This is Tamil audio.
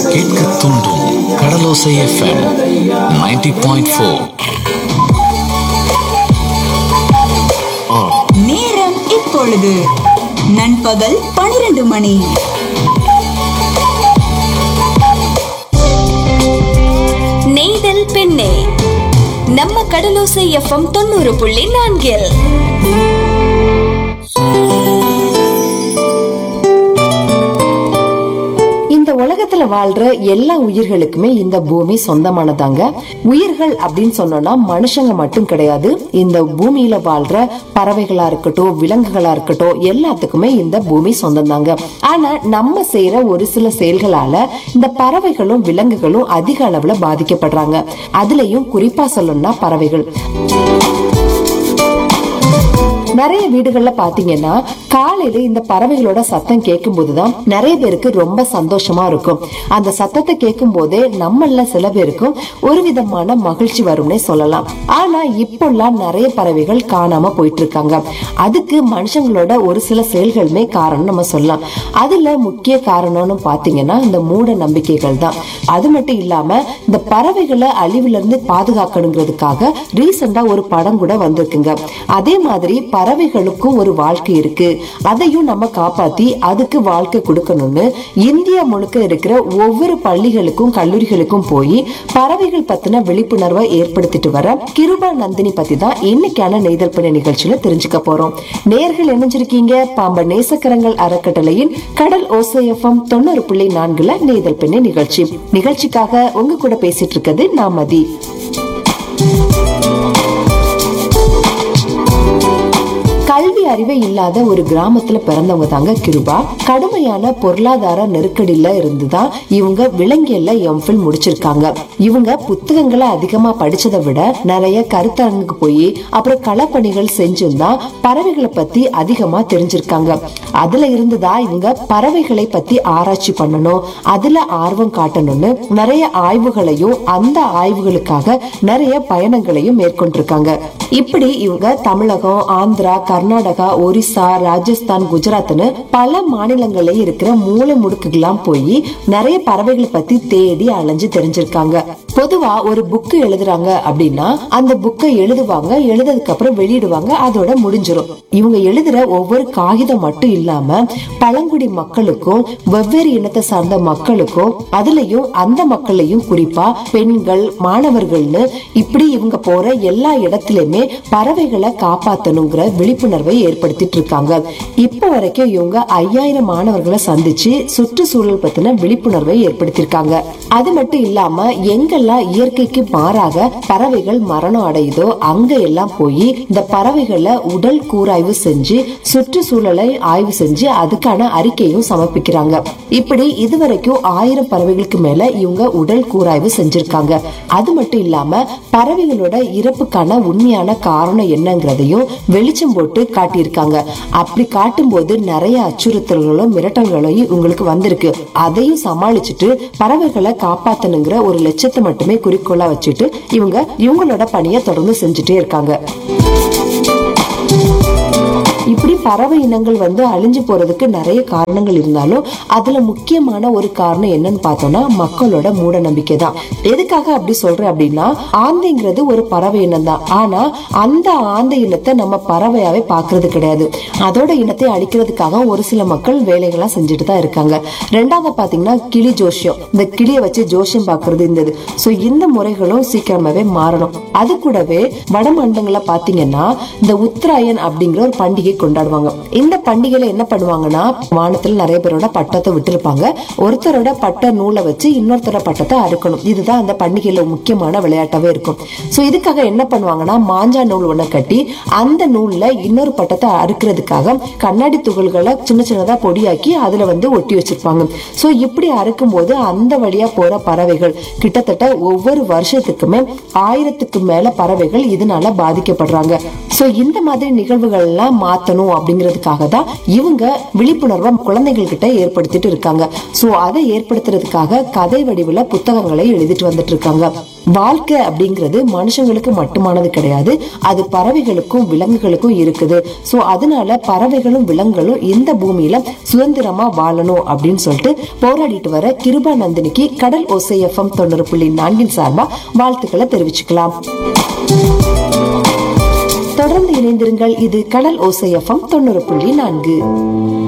கேட்க தூண்டும் கடலோசை எஃப்எம் 90.4 பாயிண்ட் ஃபோர் நேரம் இப்பொழுது நண்பகல் பனிரெண்டு மணி நெய்தல் பெண்ணே நம்ம கடலோசை எஃப்எம் தொண்ணூறு புள்ளி நான்கில் இந்த உலகத்துல வாழ்ற எல்லா உயிர்களுக்குமே இந்த பூமி சொந்தமானதாங்க உயிர்கள் அப்படின்னு சொன்னோம்னா மனுஷங்க மட்டும் கிடையாது இந்த பூமியில வாழ்ற பறவைகளா இருக்கட்டும் விலங்குகளா இருக்கட்டும் எல்லாத்துக்குமே இந்த பூமி சொந்தம் தாங்க ஆனா நம்ம செய்யற ஒரு சில செயல்களால இந்த பறவைகளும் விலங்குகளும் அதிக அளவுல பாதிக்கப்படுறாங்க அதுலயும் குறிப்பா சொல்லணும்னா பறவைகள் நிறைய வீடுகள்ல பாத்தீங்கன்னா காலையில இந்த பறவைகளோட சத்தம் கேட்கும் போதுதான் நிறைய பேருக்கு ரொம்ப சந்தோஷமா இருக்கும் அந்த சத்தத்தை கேட்கும் போதே நம்மள சில பேருக்கும் ஒரு விதமான மகிழ்ச்சி வரும்னே சொல்லலாம் ஆனா இப்பெல்லாம் நிறைய பறவைகள் காணாம போயிட்டு இருக்காங்க அதுக்கு மனுஷங்களோட ஒரு சில செயல்களுமே காரணம் நம்ம சொல்லலாம் அதுல முக்கிய காரணம்னு பாத்தீங்கன்னா இந்த மூட நம்பிக்கைகள் தான் அது மட்டும் இல்லாம இந்த பறவைகளை அழிவுல இருந்து பாதுகாக்கணுங்கிறதுக்காக ரீசெண்டா ஒரு படம் கூட வந்திருக்குங்க அதே மாதிரி பறவைகளுக்கும் ஒரு வாழ்க்கை இருக்கு அதையும் நம்ம காப்பாத்தி அதுக்கு வாழ்க்கை கொடுக்கணும்னு இந்தியா முழுக்க இருக்கிற ஒவ்வொரு பள்ளிகளுக்கும் கல்லூரிகளுக்கும் போய் பறவைகள் பத்தின விழிப்புணர்வை ஏற்படுத்திட்டு வர கிருபா நந்தினி பத்தி தான் இன்னைக்கான நெய்தல் பண்ண நிகழ்ச்சியில தெரிஞ்சுக்க போறோம் நேர்கள் இணைஞ்சிருக்கீங்க பாம்ப நேசக்கரங்கள் அறக்கட்டளையின் கடல் ஓசைஎஃப்எம் தொண்ணூறு புள்ளி நான்குல நெய்தல் பெண்ணை நிகழ்ச்சி நிகழ்ச்சிக்காக உங்க கூட பேசிட்டு இருக்கிறது நான் மதி கல்வி அறிவே இல்லாத ஒரு கிராமத்துல பிறந்தவங்க தாங்க கிருபா கடுமையான பொருளாதார நெருக்கடியில இருந்துதான் இவங்க விலங்கியல்ல எம்ஃபில் முடிச்சிருக்காங்க இவங்க புத்தகங்களை அதிகமா படிச்சதை விட நிறைய கருத்தரங்குக்கு போய் அப்புறம் களப்பணிகள் செஞ்சும் தான் பறவைகளை பத்தி அதிகமா தெரிஞ்சிருக்காங்க அதுல இருந்துதான் இவங்க பறவைகளை பத்தி ஆராய்ச்சி பண்ணணும் அதுல ஆர்வம் காட்டணும்னு நிறைய ஆய்வுகளையும் அந்த ஆய்வுகளுக்காக நிறைய பயணங்களையும் மேற்கொண்டிருக்காங்க இப்படி இவங்க தமிழகம் ஆந்திரா கர்நாடகா ஒரிசா ராஜஸ்தான் குஜராத்னு பல மாநிலங்கள்ல இருக்கிற மூலை முடுக்குகள்லாம் போய் நிறைய பறவைகளை பத்தி தேடி அலைஞ்சு தெரிஞ்சிருக்காங்க பொதுவா ஒரு புக்கு எழுதுறாங்க அப்படின்னா அந்த புக்கை எழுதுவாங்க எழுதுறதுக்கு அப்புறம் வெளியிடுவாங்க அதோட முடிஞ்சிரும் இவங்க எழுதுற ஒவ்வொரு காகிதம் மட்டும் இல்லாம பழங்குடி மக்களுக்கும் வெவ்வேறு இனத்தை சார்ந்த மக்களுக்கும் அதுலயும் அந்த மக்களையும் குறிப்பா பெண்கள் மாணவர்கள்னு இப்படி இவங்க போற எல்லா இடத்துலயுமே பறவைகளை காப்பாத்தணுங்கிற விழிப்புணர்வை ஏற்படுத்திட்டு இருக்காங்க இப்ப வரைக்கும் இவங்க ஐயாயிரம் மாணவர்களை சந்திச்சு சுற்றுச்சூழல் பத்தின விழிப்புணர்வை ஏற்படுத்தியிருக்காங்க அது மட்டும் இல்லாம எங்கெல்லாம் இயற்கைக்கு மாறாக பறவைகள் மரணம் அடையுதோ அங்க எல்லாம் போய் இந்த பறவைகளை உடல் கூராய்வு செஞ்சு சுற்றுச்சூழலை ஆய்வு செஞ்சு அதுக்கான அறிக்கையும் சமர்ப்பிக்கிறாங்க இப்படி இதுவரைக்கும் ஆயிரம் பறவைகளுக்கு மேல இவங்க உடல் கூராய்வு செஞ்சிருக்காங்க அது மட்டும் இல்லாம பறவைகளோட இறப்புக்கான உண்மையான காரணம் என்னங்கிறதையும் வெளிச்சம் போட்டு காட்டியிருக்காங்க அப்படி காட்டும்போது நிறைய அச்சுறுத்தல்களும் மிரட்டல்களையும் உங்களுக்கு வந்திருக்கு அதையும் சமாளிச்சுட்டு பறவைகளை காப்பாத்தணுங்கிற ஒரு லட்சத்தை மட்டுமே குறிக்கோளா வச்சுட்டு இவங்க இவங்களோட பணியை தொடர்ந்து செஞ்சுட்டே இருக்காங்க இப்படி பறவை இனங்கள் வந்து அழிஞ்சு போறதுக்கு நிறைய காரணங்கள் இருந்தாலும் அதுல முக்கியமான ஒரு காரணம் என்னன்னு பார்த்தோம்னா மக்களோட மூட நம்பிக்கை தான் எதுக்காக அப்படி சொல்றேன் அப்படின்னா ஆந்தைங்கிறது ஒரு பறவை இனம் தான் ஆனா அந்த ஆந்தை இனத்தை நம்ம பறவையாவே பாக்குறது கிடையாது அதோட இனத்தை அழிக்கிறதுக்காக ஒரு சில மக்கள் வேலைகளா செஞ்சுட்டு தான் இருக்காங்க ரெண்டாவது பாத்தீங்கன்னா கிளி ஜோஷியம் இந்த கிளியை வச்சு ஜோஷியம் பாக்குறது இருந்தது சோ இந்த முறைகளும் சீக்கிரமாவே மாறணும் அது கூடவே வடமாநிலங்கள்ல பாத்தீங்கன்னா இந்த உத்தராயன் அப்படிங்கிற ஒரு பண்டிகை கொண்டாடுவாங்க இந்த பண்டிகையில என்ன பண்ணுவாங்கன்னா வானத்துல நிறைய பேரோட பட்டத்தை விட்டுருப்பாங்க ஒருத்தரோட பட்ட நூலை வச்சு இன்னொருத்தரோட பட்டத்தை அறுக்கணும் இதுதான் அந்த பண்டிகையில முக்கியமான விளையாட்டாவே இருக்கும் சோ இதுக்காக என்ன பண்ணுவாங்கன்னா மாஞ்சா நூல் ஒண்ணு கட்டி அந்த நூல்ல இன்னொரு பட்டத்தை அறுக்கிறதுக்காக கண்ணாடி துகள்களை சின்ன சின்னதா பொடியாக்கி அதுல வந்து ஒட்டி வச்சிருப்பாங்க சோ இப்படி அறுக்கும் போது அந்த வழியா போற பறவைகள் கிட்டத்தட்ட ஒவ்வொரு வருஷத்துக்குமே ஆயிரத்துக்கு மேல பறவைகள் இதனால பாதிக்கப்படுறாங்க சோ இந்த மாதிரி நிகழ்வுகள் எல்லாம் மாத்தணும் அப்படிங்கிறதுக்காக தான் இவங்க விழிப்புணர்வை குழந்தைகள் கிட்ட ஏற்படுத்திட்டு இருக்காங்க சோ அதை ஏற்படுத்துறதுக்காக கதை வடிவுல புத்தகங்களை எழுதிட்டு வந்துட்டு இருக்காங்க வாழ்க்கை அப்படிங்கிறது மனுஷங்களுக்கு மட்டுமானது கிடையாது அது பறவைகளுக்கும் விலங்குகளுக்கும் இருக்குது சோ அதனால பறவைகளும் விலங்குகளும் இந்த பூமியில சுதந்திரமா வாழணும் அப்படின்னு சொல்லிட்டு போராடிட்டு வர கிருபா நந்தினிக்கு கடல் ஓசை எஃப்எம் தொண்ணூறு புள்ளி நான்கின் சார்பா வாழ்த்துக்களை தெரிவிச்சுக்கலாம் தொடர்ந்து இணைந்திருங்கள் இது கடல் ஓசை எஃப்எம் தொண்ணூறு புள்ளி நான்கு